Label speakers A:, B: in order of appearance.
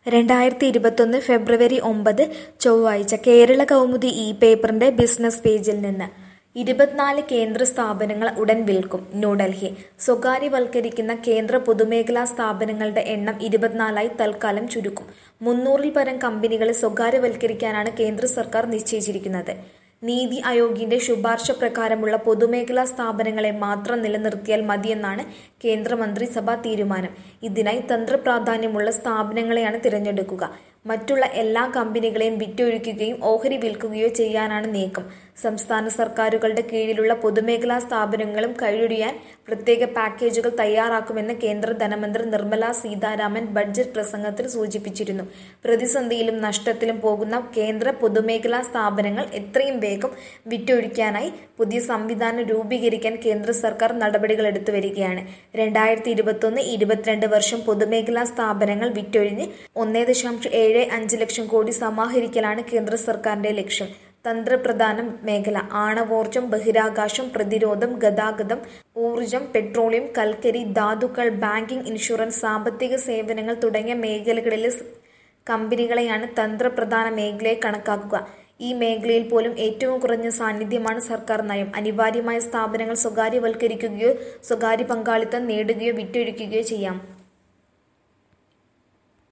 A: രണ്ടായിരത്തി ഇരുപത്തൊന്ന് ഫെബ്രുവരി ഒമ്പത് ചൊവ്വാഴ്ച കേരള കൗമുദി ഇ പേപ്പറിന്റെ ബിസിനസ് പേജിൽ നിന്ന് ഇരുപത്തിനാല് കേന്ദ്ര സ്ഥാപനങ്ങൾ ഉടൻ വിൽക്കും ന്യൂഡൽഹി സ്വകാര്യവൽക്കരിക്കുന്ന കേന്ദ്ര പൊതുമേഖലാ സ്ഥാപനങ്ങളുടെ എണ്ണം ഇരുപത്തിനാലായി തൽക്കാലം ചുരുക്കും മുന്നൂറിൽ പരം കമ്പനികളെ സ്വകാര്യവൽക്കരിക്കാനാണ് കേന്ദ്ര സർക്കാർ നിശ്ചയിച്ചിരിക്കുന്നത് നീതി ആയോഗിന്റെ ശുപാർശ പ്രകാരമുള്ള പൊതുമേഖലാ സ്ഥാപനങ്ങളെ മാത്രം നിലനിർത്തിയാൽ മതിയെന്നാണ് കേന്ദ്രമന്ത്രിസഭാ തീരുമാനം ഇതിനായി തന്ത്രപ്രാധാന്യമുള്ള സ്ഥാപനങ്ങളെയാണ് തിരഞ്ഞെടുക്കുക മറ്റുള്ള എല്ലാ കമ്പനികളെയും വിറ്റൊഴിക്കുകയും ഓഹരി വിൽക്കുകയോ ചെയ്യാനാണ് നീക്കം സംസ്ഥാന സർക്കാരുകളുടെ കീഴിലുള്ള പൊതുമേഖലാ സ്ഥാപനങ്ങളും കഴിയൊഴിയാൻ പ്രത്യേക പാക്കേജുകൾ തയ്യാറാക്കുമെന്ന് കേന്ദ്ര ധനമന്ത്രി നിർമ്മല സീതാരാമൻ ബഡ്ജറ്റ് പ്രസംഗത്തിൽ സൂചിപ്പിച്ചിരുന്നു പ്രതിസന്ധിയിലും നഷ്ടത്തിലും പോകുന്ന കേന്ദ്ര പൊതുമേഖലാ സ്ഥാപനങ്ങൾ എത്രയും വേഗം വിറ്റൊഴിക്കാനായി പുതിയ സംവിധാനം രൂപീകരിക്കാൻ കേന്ദ്ര സർക്കാർ നടപടികൾ എടുത്തു വരികയാണ് രണ്ടായിരത്തി ഇരുപത്തൊന്ന് ഇരുപത്തിരണ്ട് വർഷം പൊതുമേഖലാ സ്ഥാപനങ്ങൾ വിറ്റൊഴിഞ്ഞ് ഒന്നേ ദശാംശം ഏഴ് അഞ്ച് ലക്ഷം കോടി സമാഹരിക്കലാണ് കേന്ദ്ര സർക്കാരിന്റെ ലക്ഷ്യം തന്ത്രപ്രധാന മേഖല ആണവോർജം ബഹിരാകാശം പ്രതിരോധം ഗതാഗതം ഊർജം പെട്രോളിയം കൽക്കരി ധാതുക്കൾ ബാങ്കിംഗ് ഇൻഷുറൻസ് സാമ്പത്തിക സേവനങ്ങൾ തുടങ്ങിയ മേഖലകളിലെ കമ്പനികളെയാണ് തന്ത്രപ്രധാന മേഖലയെ കണക്കാക്കുക ഈ മേഖലയിൽ പോലും ഏറ്റവും കുറഞ്ഞ സാന്നിധ്യമാണ് സർക്കാർ നയം അനിവാര്യമായ സ്ഥാപനങ്ങൾ സ്വകാര്യവൽക്കരിക്കുകയോ സ്വകാര്യ പങ്കാളിത്തം നേടുകയോ വിറ്റൊഴിക്കുകയോ ചെയ്യാം